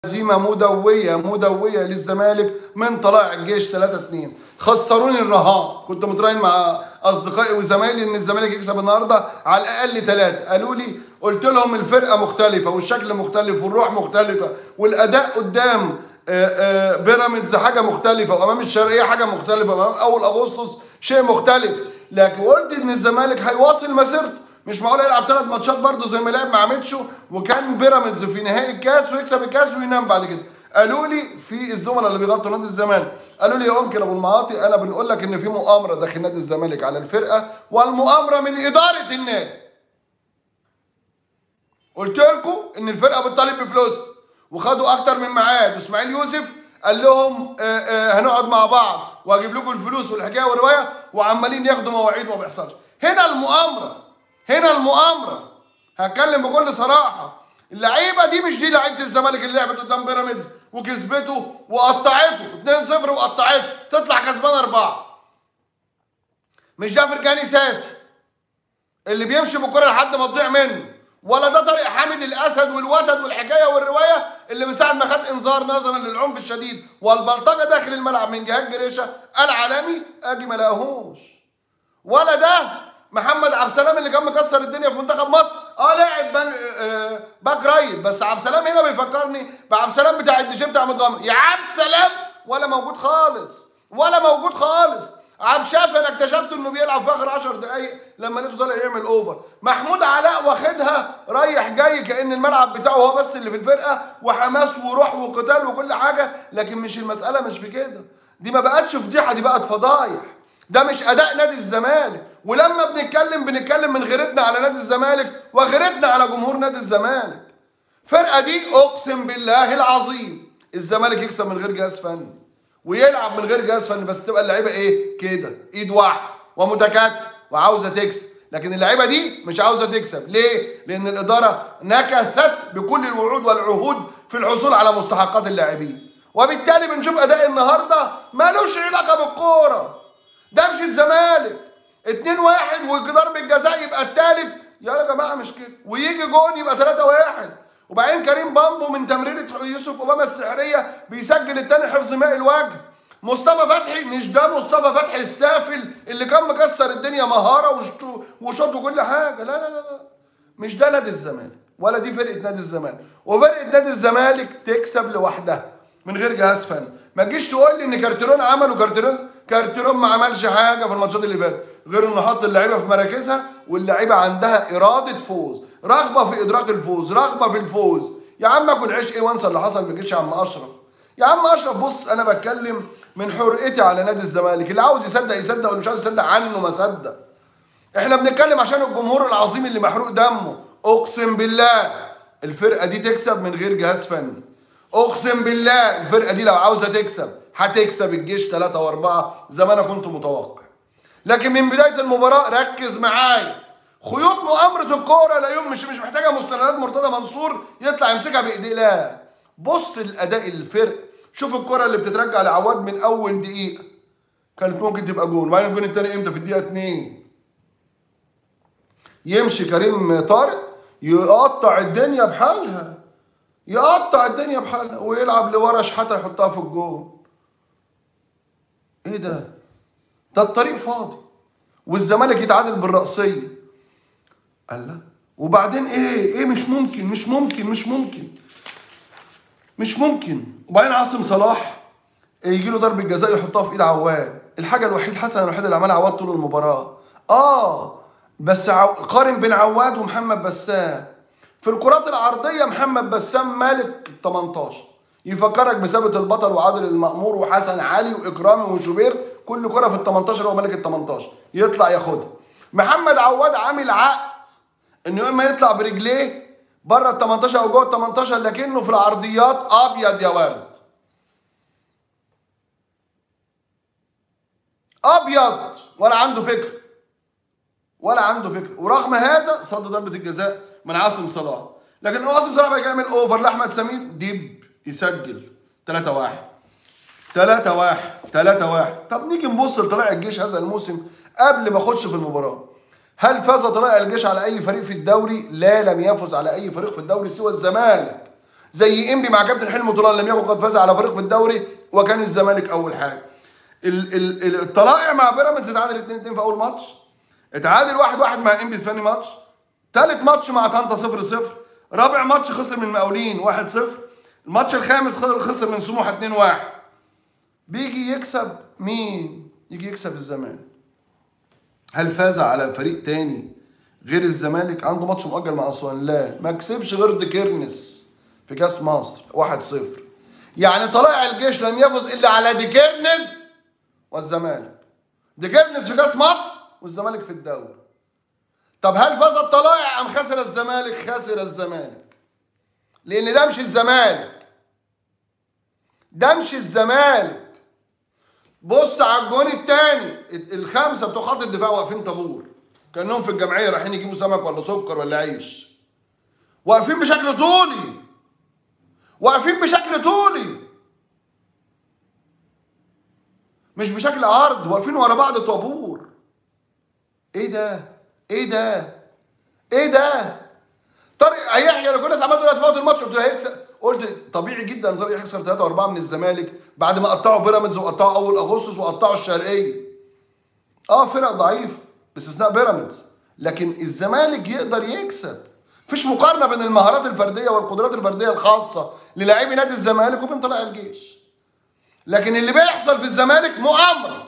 هزيمة مدوية مدوية للزمالك من طلائع الجيش 3 2 خسروني الرهان كنت متراهن مع اصدقائي وزمايلي ان الزمالك يكسب النهارده على الاقل ثلاثة قالوا لي قلت لهم الفرقة مختلفة والشكل مختلف والروح مختلفة والاداء قدام آه، آه، بيراميدز حاجة مختلفة وامام الشرقية حاجة مختلفة وامام اول اغسطس شيء مختلف لكن قلت ان الزمالك هيواصل مسيرته مش معقول يلعب ثلاث ماتشات برضه زي ما لعب مع ميتشو وكان بيراميدز في نهائي الكاس ويكسب الكاس وينام بعد كده قالوا لي في الزملاء اللي بيغطوا نادي الزمالك قالوا لي يا ممكن ابو المعاطي انا بنقول لك ان في مؤامره داخل نادي الزمالك على الفرقه والمؤامره من اداره النادي قلت لكم ان الفرقه بتطالب بفلوس وخدوا اكتر من ميعاد واسماعيل يوسف قال لهم آه، آه، هنقعد مع بعض واجيب لكم الفلوس والحكايه والروايه وعمالين ياخدوا مواعيد وما بيحصلش هنا المؤامره هنا المؤامره هتكلم بكل صراحه اللعيبه دي مش دي لعيبه الزمالك اللي لعبت قدام بيراميدز وكسبته وقطعته 2-0 وقطعته تطلع كسبان اربعه مش ده فرجاني ساسي اللي بيمشي بالكره لحد ما تضيع منه ولا ده طارق حامد الاسد والوتد والحكايه والروايه اللي من ساعه ما خد انذار نظرا للعنف الشديد والبلطجه داخل الملعب من جهاد جريشه العالمي اجي ما لاقوهوش ولا ده محمد عبد السلام اللي كان مكسر الدنيا في منتخب مصر اه لاعب بن- آه، باك رايت بس عبد السلام هنا بيفكرني بعبد السلام بتاع الديجي بتاع متغمر يا عبد السلام ولا موجود خالص ولا موجود خالص عبد شاف انا اكتشفت انه بيلعب في اخر 10 دقايق لما لقيته طالع يعمل اوفر محمود علاء واخدها رايح جاي كان الملعب بتاعه هو بس اللي في الفرقه وحماس وروح وقتال وكل حاجه لكن مش المساله مش في كده دي ما بقتش فضيحه دي بقت فضايح ده مش اداء نادي الزمالك ولما بنتكلم بنتكلم من غيرتنا على نادي الزمالك وغيرتنا على جمهور نادي الزمالك فرقه دي اقسم بالله العظيم الزمالك يكسب من غير جهاز فني ويلعب من غير جهاز فني بس تبقى اللعيبه ايه كده ايد واحده ومتكاتفه وعاوزه تكسب لكن اللعيبه دي مش عاوزه تكسب ليه لان الاداره نكثت بكل الوعود والعهود في الحصول على مستحقات اللاعبين وبالتالي بنشوف اداء النهارده مالوش علاقه بالكوره ده مش الزمالك اتنين واحد وضرب الجزاء يبقى التالت يا جماعه مش كده ويجي جون يبقى 3 واحد وبعدين كريم بامبو من تمريره يوسف اوباما السحريه بيسجل التاني حفظ ماء الوجه مصطفى فتحي مش ده مصطفى فتحي السافل اللي كان مكسر الدنيا مهاره وشط- وشوط وكل حاجه لا لا لا لا مش ده نادي الزمالك ولا دي فرقه نادي الزمالك وفرقه نادي الزمالك تكسب لوحدها من غير جهاز فني ما تجيش تقول لي ان كارتيرون عمل وكارتيرون كارتيرون ما عملش حاجه في الماتشات اللي فاتت غير انه حط اللعيبه في مراكزها واللعيبه عندها اراده فوز رغبه في ادراك الفوز رغبه في الفوز يا عم اكل عيش ايه وانسى اللي حصل ما جيتش يا عم اشرف يا عم اشرف بص انا بتكلم من حرقتي على نادي الزمالك اللي عاوز يصدق يصدق واللي مش عاوز يصدق عنه ما صدق احنا بنتكلم عشان الجمهور العظيم اللي محروق دمه اقسم بالله الفرقه دي تكسب من غير جهاز فني اقسم بالله الفرقه دي لو عاوزه تكسب هتكسب الجيش 3 و4 زي ما انا كنت متوقع لكن من بدايه المباراه ركز معايا خيوط مؤامره الكوره لا يوم مش مش محتاجه مستندات مرتضى منصور يطلع يمسكها بايديه لا بص الاداء الفرق شوف الكره اللي بتترجع لعواد من اول دقيقه كانت ممكن تبقى جون وبعدين الجون الثاني امتى في الدقيقه 2 يمشي كريم طارق يقطع الدنيا بحالها يقطع الدنيا بحالها ويلعب لورا شحاته يحطها في الجون ايه ده ده الطريق فاضي والزمالك يتعادل بالرأسية قال لا وبعدين ايه ايه مش ممكن مش ممكن مش ممكن مش ممكن وبعدين عاصم صلاح يجي له ضربة جزاء يحطها في ايد عواد الحاجة الوحيدة الحسنة الوحيدة اللي عملها عواد طول المباراة اه بس عو... قارن بين عواد ومحمد بسام في الكرات العرضية محمد بسام مالك 18 يفكرك بثابت البطل وعادل المأمور وحسن علي وإكرامي وشوبير كل كرة في ال 18 هو مالك ال 18 يطلع ياخدها محمد عواد عامل عقد انه اما يطلع برجليه بره ال 18 او جوه ال 18 لكنه في العرضيات ابيض يا ورد ابيض ولا عنده فكر ولا عنده فكر ورغم هذا صد ضربه الجزاء من عاصم صلاح لكن هو عاصم صلاح بقى يعمل اوفر لاحمد سمير ديب يسجل 3 1 3 1 3 1 طب نيجي نبص لطلائع الجيش هذا الموسم قبل ما اخش في المباراه هل فاز طلائع الجيش على اي فريق في الدوري لا لم يفز على اي فريق في الدوري سوى الزمالك زي انبي مع كابتن حلمي طولان لم يكن قد فاز على فريق في الدوري وكان الزمالك اول حاجه ال- ال- ال- الطلائع مع بيراميدز اتعادل 2 2 في اول ماتش اتعادل 1 1 مع انبي في ثاني ماتش ثالث ماتش مع طنطا 0 0 رابع ماتش خسر من المقاولين 1 0 الماتش الخامس خ- خسر من سموحه 2 1 بيجي يكسب مين يجي يكسب الزمالك هل فاز على فريق تاني غير الزمالك عنده ماتش مؤجل مع اسوان لا ما كسبش غير ديكيرنس في كاس مصر 1-0 يعني طلائع الجيش لم يفز الا على ديكيرنس والزمالك ديكيرنس في كاس مصر والزمالك في الدوري طب هل فاز الطلائع ام خسر الزمالك خسر الزمالك لان ده مش الزمالك ده مش الزمالك بص على الجون الثاني الخمسه بتوع خط الدفاع واقفين طابور كانهم في الجمعيه رايحين يجيبوا سمك ولا سكر ولا عيش واقفين بشكل طولي واقفين بشكل طولي مش بشكل عرض واقفين ورا بعض طابور ايه ده ايه ده ايه ده طارق يحيى انا كل الناس عمال تقول هتفوت الماتش قلت له هيكسب قلت طبيعي جدا ان طارق يخسر 3 و4 من الزمالك بعد ما قطعوا بيراميدز وقطعوا اول اغسطس وقطعوا الشرقيه اه فرق ضعيفه باستثناء بيراميدز لكن الزمالك يقدر يكسب مفيش مقارنه بين المهارات الفرديه والقدرات الفرديه الخاصه للاعبي نادي الزمالك وبين طلائع الجيش لكن اللي بيحصل في الزمالك مؤامره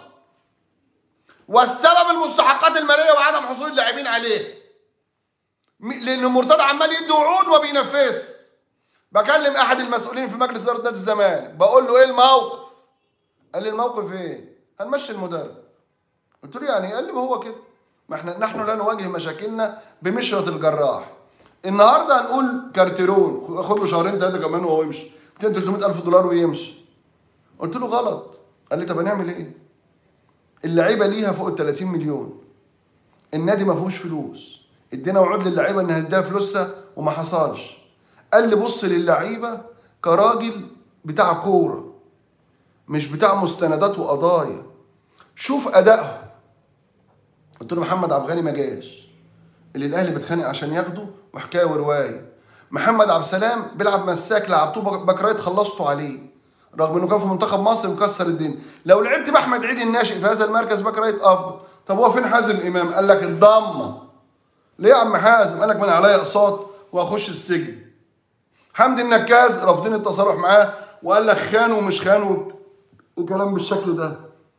والسبب المستحقات الماليه وعدم حصول اللاعبين عليه م- لان مرتضى عمال يدي وعود وما بينفذش بكلم احد المسؤولين في مجلس اداره نادي الزمالك بقول له ايه الموقف قال لي الموقف ايه هنمشي المدرب قلت له يعني إيه؟ قال لي ما هو كده ما احنا نحن لا نواجه مشاكلنا بمشرة الجراح النهارده هنقول كارتيرون خد له شهرين ثلاثه كمان وهو يمشي 200 300 الف دولار ويمشي قلت له غلط قال لي طب هنعمل ايه اللعيبه ليها فوق ال 30 مليون النادي ما فيهوش فلوس ادينا وعود للعيبه ان هنديها فلوسها وما حصلش قال لي بص للعيبه كراجل بتاع كوره مش بتاع مستندات وقضايا شوف ادائهم قلت له محمد عبد الغني ما جاش اللي الاهلي بيتخانق عشان ياخده وحكايه وروايه محمد عبد السلام بيلعب مساك لعبتوه باك- باك رايت خلصتوا عليه رغم انه كان في منتخب مصر مكسر الدنيا لو لعبت باحمد عيد الناشئ في هذا المركز باك رايت افضل طب هو فين حازم امام قال لك الضمه ليه يا عم حازم قال لك من عليا اقساط واخش السجن حمدي النكاز رافضين التصالح معاه وقال لك خان ومش خان وبت- وكلام بالشكل ده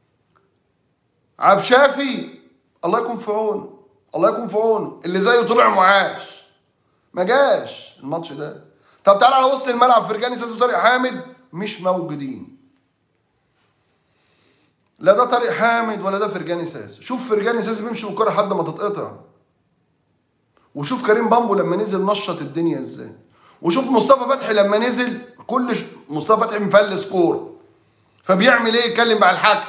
عبد شافي الله يكون في عونه الله يكون في عونه اللي زيه طلع معاش ما جاش الماتش ده طب تعالى على وسط الملعب فرجاني ساسي وطارق حامد مش موجودين لا ده طارق حامد ولا ده فرجاني ساسي شوف فرجاني ساسي بيمشي بالكره لحد ما تتقطع وشوف كريم بامبو لما نزل نشط الدنيا ازاي وشوف مصطفى فتحي لما نزل كل ش... مصطفى فتحي مفلس كوره فبيعمل ايه يتكلم مع الحكم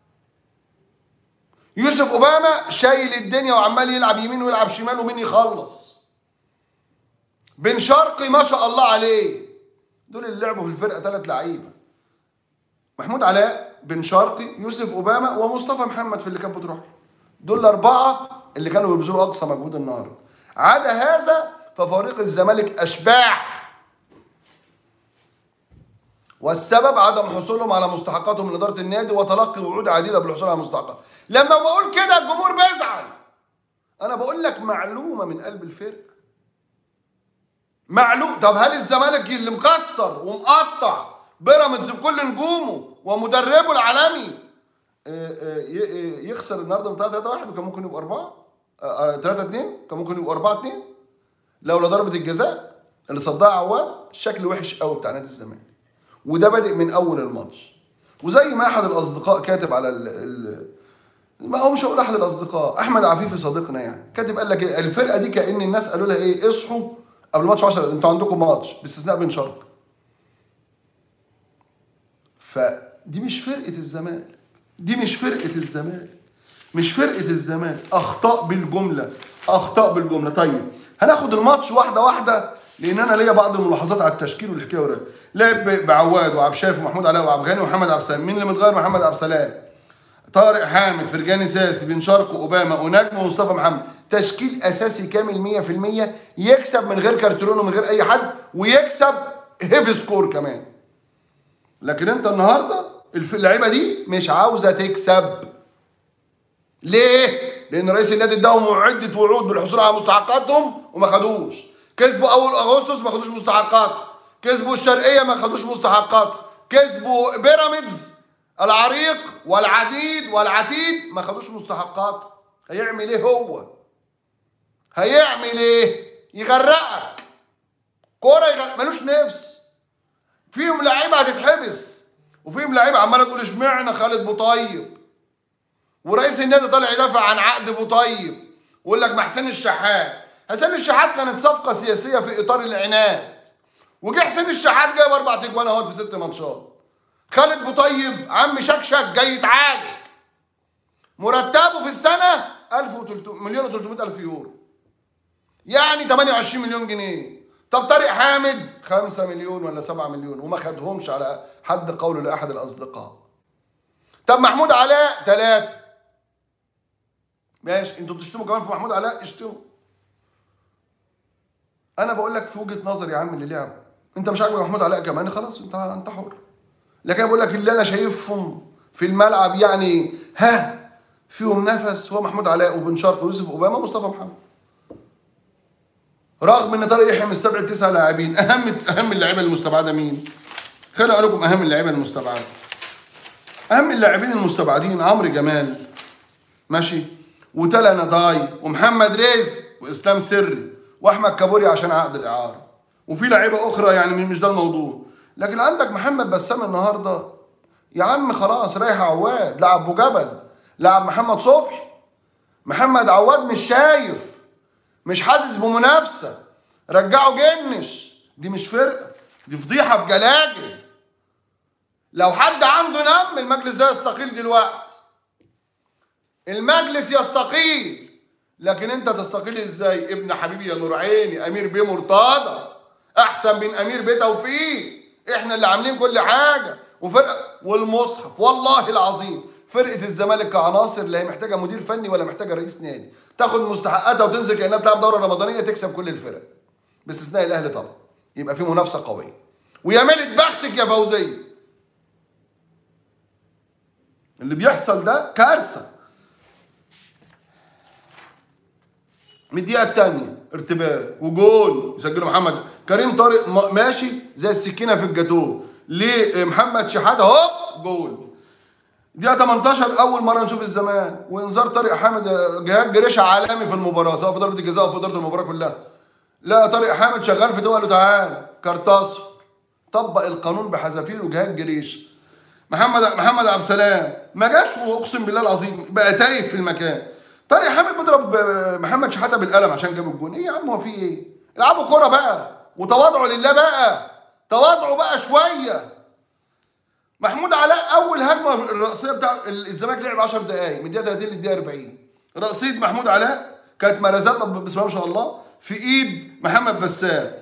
يوسف اوباما شايل الدنيا وعمال يلعب يمين ويلعب شمال ومين يخلص بن شرقي ما شاء الله عليه دول اللي لعبوا في الفرقه ثلاث لعيبه محمود علاء بن شرقي يوسف اوباما ومصطفى محمد في اللي كانت بتروح له. دول الاربعه اللي كانوا بيبذلوا اقصى مجهود النهارده عدا هذا ففريق الزمالك اشباح والسبب عدم حصولهم على مستحقاتهم من اداره النادي وتلقي وعود عديده بالحصول على مستحقات لما بقول كده الجمهور بيزعل انا بقول لك معلومه من قلب الفرقه معلوم طب هل الزمالك اللي مكسر ومقطع بيراميدز بكل نجومه ومدربه العالمي آه، آه، ي- آه، يخسر النهارده من 3 1 وكان ممكن يبقى 4 3 2 كان ممكن يبقى 4 2 لولا ضربه الجزاء اللي صدها عواد الشكل وحش قوي بتاع نادي الزمالك وده بادئ من اول الماتش وزي ما احد الاصدقاء كاتب على ال ال ما هو مش هقول احد الاصدقاء احمد عفيفي صديقنا يعني كاتب قال لك إيه؟ الفرقه دي كان الناس قالوا لها ايه اصحوا قبل ماتش 10 انتوا عندكم ماتش باستثناء بن شرط فدي مش فرقه الزمالك دي مش فرقه الزمالك مش فرقه الزمالك اخطاء بالجمله اخطاء بالجمله طيب هناخد الماتش واحده واحده لان انا ليا بعض الملاحظات على التشكيل والحكايه والروايه لعب بعواد وعبد شافي ومحمود علاء وعبد غني ومحمد عبد السلام مين اللي متغير محمد عبد السلام طارق حامد فرجاني ساسي بن شرقي اوباما ونجم ومصطفى محمد تشكيل اساسي كامل 100% يكسب من غير كارترون ومن غير اي حد ويكسب هيفي سكور كمان لكن انت النهارده الف- اللعيبه دي مش عاوزه تكسب ليه؟ لان رئيس النادي اداهم عده وعود بالحصول على مستحقاتهم وما خدوش كسبوا اول اغسطس ما خدوش مستحقات كسبوا الشرقيه ما خدوش مستحقات كسبوا بيراميدز العريق والعديد والعتيد ما خدوش مستحقات هيعمل ايه هو هيعمل ايه يغرقك كوره يغرق ملوش نفس فيهم لعيبه هتتحبس وفيهم لعيبه عماله تقول اشمعنى خالد بوطيب ورئيس النادي طالع يدافع عن عقد بوطيب ويقول لك محسن الشحات حسين الشحات كانت صفقه سياسيه في اطار العناد وجه حسين الشحات جايب اربع تجوان اهوت في ست ماتشات خالد بوطيب عم شكشك جاي يتعالج مرتبه في السنه 1300 مليون و300 الف يورو يعني 28 مليون جنيه طب طارق حامد 5 مليون ولا 7 مليون وما خدهمش على حد قوله لاحد الاصدقاء طب محمود علاء ثلاثة ماشي انتوا بتشتموا كمان في محمود علاء اشتموا انا بقول لك في وجهه نظري يا عم اللي لعب انت مش عاجبك محمود علاء كمان خلاص انت انت حر لكن انا بقول لك اللي انا شايفهم في الملعب يعني ها فيهم نفس هو محمود علاء وبن شرقي ويوسف اوباما ومصطفى محمد رغم ان طارق يحيى مستبعد تسع لاعبين اهم اهم اللعيبه المستبعده مين؟ خليني اقول لكم اهم اللعيبه المستبعده اهم اللاعبين المستبعدين عمرو جمال ماشي وتلا نضاي ومحمد رزق واسلام سري واحمد كابوري عشان عقد الاعاره وفي لعيبه اخرى يعني مش ده الموضوع لكن عندك محمد بسام النهارده يا عم خلاص رايح عواد لعب ابو جبل لعب محمد صبحي محمد عواد مش شايف مش حاسس بمنافسه رجعوا جنش دي مش فرقه دي فضيحه بجلاجل لو حد عنده نم المجلس ده يستقيل دلوقتي المجلس يستقيل لكن انت تستقيل ازاي ابن حبيبي يا نور عيني امير بيه مرتضى احسن من امير بيه توفيق احنا اللي عاملين كل حاجه وفرقه والمصحف والله العظيم فرقه الزمالك كعناصر لا هي محتاجه مدير فني ولا محتاجه رئيس نادي تاخد مستحقاتها وتنزل كانها بتلعب دوره رمضانيه تكسب كل الفرق باستثناء الاهلي طبعا يبقى في منافسه قويه ويا ملت بختك يا فوزيه اللي بيحصل ده كارثه من الدقيقه الثانيه ارتباك وجول يسجله محمد كريم طارق م- ماشي زي السكينه في الجاتوه لمحمد شحاته هوب جول دقيقة 18 أول مرة نشوف الزمان وإنذار طارق حامد جهاد جريشة عالمي في المباراة سواء في ضربة الجزاء أو في إدارة المباراة كلها. لا طارق حامد شغال في دول تعال كارت أصفر طبق القانون بحذافير وجهاد جريشة. محمد محمد عبد السلام ما جاش واقسم بالله العظيم بقى تايه في المكان. طارق حامد بيضرب محمد شحاته بالقلم عشان جاب الجون، إيه يا عم هو في إيه؟ العبوا كورة بقى وتواضعوا لله بقى تواضعوا بقى شوية. محمود علاء اول هجمه الرأسيه بتاع الزمالك لعب 10 دقائق من الدقيقه 30 للدقيقه 40 رأسيه محمود علاء كانت مرازات بسم الله ما شاء الله في ايد محمد بسام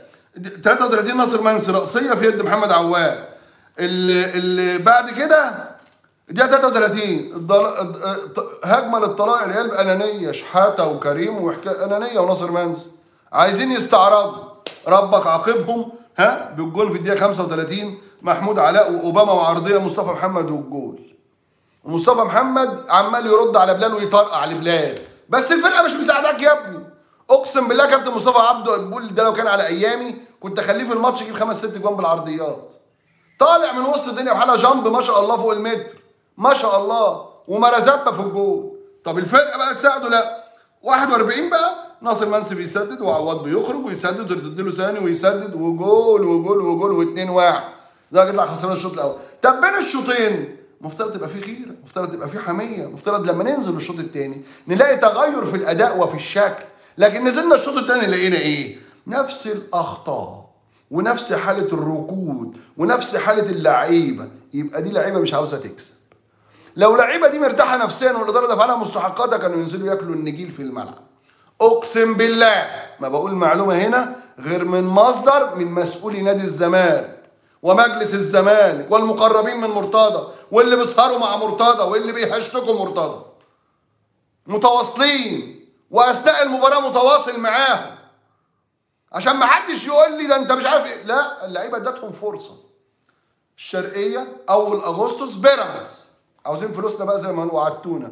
33 ناصر منسي رأسيه في يد محمد عواد اللي, اللي بعد كده الدقيقه 33 الضل... الض- هجمه للطلائع العيال انانيه شحاته وكريم وحكايه انانيه وناصر منسي عايزين يستعرضوا ربك عاقبهم ها بالجول في الدقيقه 35 محمود علاء واوباما وعرضيه مصطفى محمد والجول ومصطفى محمد عمال يرد على بلال ويطرقع على بلال بس الفرقه مش مساعداك يا ابني اقسم بالله كابتن مصطفى عبده بيقول ده لو كان على ايامي كنت اخليه في الماتش يجيب خمس ست جوان بالعرضيات طالع من وسط الدنيا بحالها جامب ما شاء الله فوق المتر ما شاء الله ومرزبه في الجول طب الفرقه بقى تساعده لا 41 بقى ناصر منسي بيسدد وعواد بيخرج ويسدد ويرد له ثاني ويسدد وجول وجول وجول واثنين واحد ده يطلع خسران الشوط الاول طب بين الشوطين مفترض تبقى في غيره مفترض تبقى في حميه مفترض لما ننزل الشوط الثاني نلاقي تغير في الاداء وفي الشكل لكن نزلنا الشوط الثاني لقينا ايه نفس الاخطاء ونفس حاله الركود ونفس حاله اللعيبه يبقى دي لعيبه مش عاوزه تكسب لو لعيبه دي مرتاحه نفسيا والاداره دافعه لها مستحقاتها كانوا ينزلوا ياكلوا النجيل في الملعب اقسم بالله ما بقول معلومه هنا غير من مصدر من مسؤولي نادي الزمالك ومجلس الزمالك والمقربين من مرتضى واللي بيسهروا مع مرتضى واللي بيهشتكوا مرتضى متواصلين واثناء المباراه متواصل معاهم عشان ما حدش يقول لي ده انت مش عارف ايه لا اللعيبه ادتهم فرصه الشرقيه اول اغسطس بيراميدز عاوزين فلوسنا بقى زي ما وعدتونا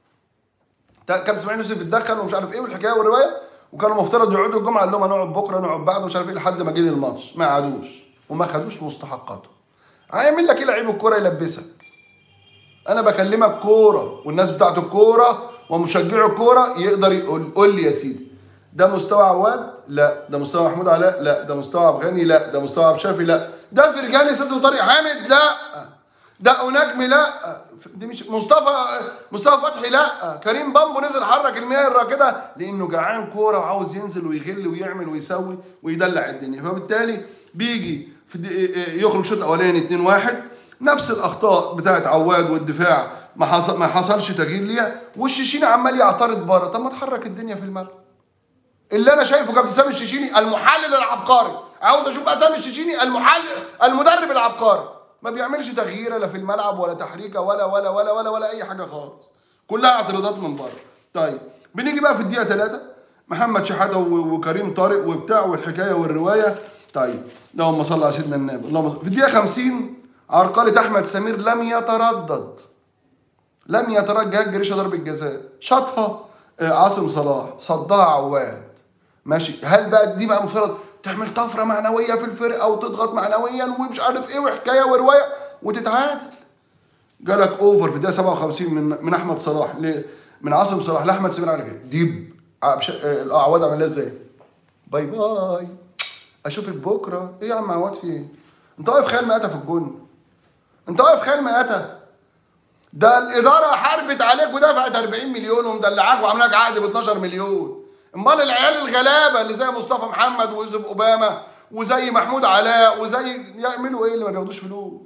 تا- كان اسماعيل يوسف اتدخل ومش عارف ايه والحكايه والروايه وكانوا المفترض يقعدوا الجمعه قال لهم هنقعد بكره نقعد بعد مش عارف ايه لحد ما جه الماتش ما قعدوش وما خدوش مستحقاته هيعمل لك ايه لعيب الكوره يلبسك انا بكلمك كوره والناس بتاعت الكوره ومشجعي الكوره يقدر يقول قول لي يا سيدي ده مستوى عواد لا ده مستوى محمود علاء لا ده مستوى عبد الغني لا ده مستوى عبد الشافي لا ده فرجاني اساسي وطارق حامد لا ده نجمي لا دي مش مصطفى مصطفى فتحي لا كريم بامبو نزل حرك المياه الراكده لانه جعان كوره وعاوز ينزل ويغل ويعمل ويسوي ويدلع الدنيا فبالتالي بيجي في دي- يخرج شوط اولاني 2 1 نفس الاخطاء بتاعت عواد والدفاع ما حصل ما حصلش تغيير ليها والشيشيني عمال يعترض بره طب ما تحرك الدنيا في الملعب اللي انا شايفه كابتن سامي الشيشيني المحلل العبقري عاوز اشوف بقى سامي الشيشيني المحلل المدرب العبقري ما بيعملش تغيير لا في الملعب ولا تحريكه ولا ولا ولا ولا ولا اي حاجه خالص كلها اعتراضات من بره طيب بنيجي بقى في الدقيقه 3 محمد شحاته و- وكريم طارق وبتاع والحكايه والروايه طيب اللهم صل على سيدنا النبي اللهم صل. في الدقيقه 50 عرقله احمد سمير لم يتردد لم يترجى جهاد جريشه ضربه جزاء شاطها آه، عاصم صلاح صدها عواد ماشي هل بقى دي بقى مفترض تعمل طفره معنويه في الفرقه وتضغط معنويا ومش عارف ايه وحكايه وروايه وتتعادل جالك اوفر في الدقيقه 57 من من احمد صلاح ل من عاصم صلاح لاحمد سمير على كده ديب عبش- آه، العواد عملها ازاي؟ باي باي اشوفك بكره ايه يا عم عواد في ايه؟ انت واقف خيال مآتة في الجون انت واقف خيال مآتة ده الاداره حاربت عليك ودفعت 40 مليون ومدلعاك وعامله لك عقد ب 12 مليون امال العيال الغلابه اللي زي مصطفى محمد ويوسف اوباما وزي محمود علاء وزي يعملوا ايه اللي ما بياخدوش فلوس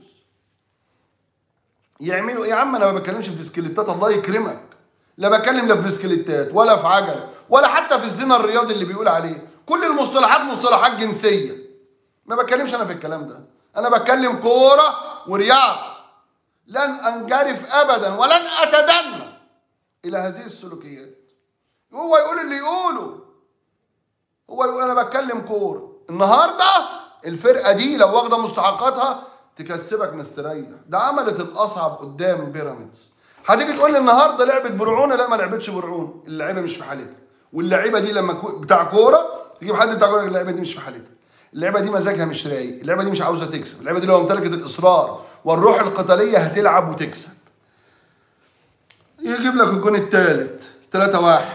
يعملوا ايه يا عم انا ما بتكلمش في بسكليتات الله يكرمك لا بتكلم لا في بسكليتات ولا في عجل ولا حتى في الزنا الرياضي اللي بيقول عليه كل المصطلحات مصطلحات جنسيه ما بتكلمش انا في الكلام ده انا بتكلم كوره ورياضه لن انجرف ابدا ولن اتدنى الى هذه السلوكيات هو يقول اللي يقوله هو يقول انا بتكلم كوره النهارده الفرقه دي لو واخده مستحقاتها تكسبك مستريح ده عملت الاصعب قدام بيراميدز هتيجي تقول لي النهارده لعبت برعونه لا ما لعبتش برعونه اللعيبه مش في حالتها واللعيبه دي لما كو... بتاع كوره تجيب حد بتاع كوره اللعيبه دي مش في حالتها اللعيبه دي مزاجها مش رايق اللعيبه دي مش عاوزه تكسب اللعيبه دي لو امتلكت الاصرار والروح القتاليه هتلعب وتكسب يجيب لك الجون الثالث 3 1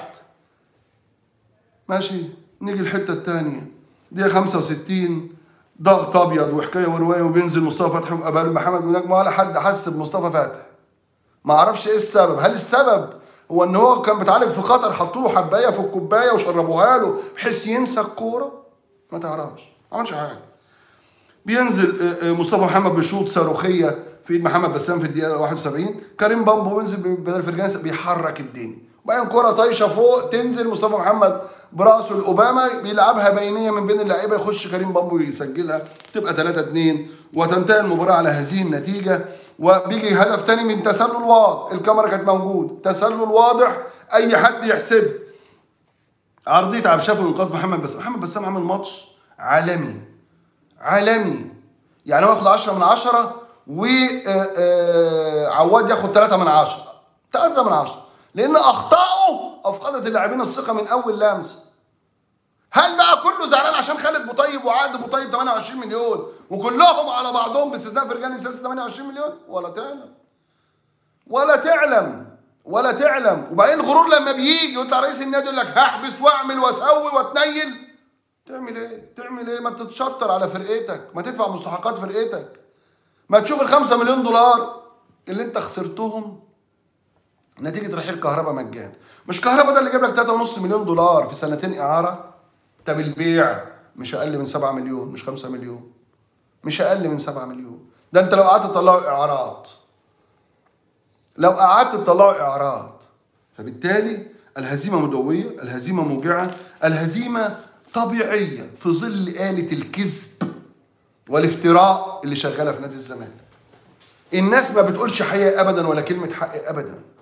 ماشي نيجي الحته الثانيه دقيقه 65 ضغط ابيض وحكايه وروايه وبينزل مصطفى فتحي وقبل محمد منجم ولا حد حس بمصطفى فتحي ما اعرفش ايه السبب هل السبب هو ان هو كان بيتعالج في قطر حطوا له حبايه في الكوبايه وشربوها له بحيث ينسى الكوره ما تعرفش ما عملش حاجه بينزل آه، آه، مصطفى محمد بشوط صاروخيه في ايد محمد بسام في الدقيقه 71 كريم بامبو بينزل بدل فرجانس بيحرك الدنيا وبعدين كره طايشه فوق تنزل مصطفى محمد براسه لاوباما بيلعبها بينيه من بين اللعيبه يخش كريم بامبو يسجلها تبقى 3 2 وتنتهي المباراه على هذه النتيجه وبيجي هدف تاني من تسلل واضح الكاميرا كانت موجود تسلل واضح اي حد يحسب عرضيه عبد الشافي وانقاذ محمد بسام محمد بسام عمل ماتش عالمي عالمي يعني هو ياخد 10 من 10 وعواد ياخد 3 من 10 3 من 10 لان اخطائه افقدت اللاعبين الثقه من اول لمسه هل بقى كله زعلان عشان خالد بوطيب وعقد بوطيب 28 مليون وكلهم على بعضهم باستثناء فرجاني سياسي 28 مليون ولا تعلم ولا تعلم ولا تعلم وبعدين الغرور لما بيجي يطلع رئيس النادي يقول لك هحبس واعمل واسوي واتنيل تعمل ايه؟ تعمل ايه؟ ما تتشطر على فرقتك، ما تدفع مستحقات فرقتك. ما تشوف الخمسة مليون دولار اللي انت خسرتهم نتيجة رحيل كهرباء مجان. مش كهرباء ده اللي جاب لك 3.5 مليون دولار في سنتين إعارة؟ طب البيع مش أقل من 7 مليون مش 5 مليون. مش أقل من 7 مليون. ده انت لو قعدت تطلعوا إعارات لو قعدت تطلعوا إعارات فبالتالي الهزيمة مدوية الهزيمة موجعة الهزيمة طبيعية في ظل آلة الكذب والافتراء اللي شغالة في نادي الزمالك الناس ما بتقولش حقيقة أبدا ولا كلمة حق أبدا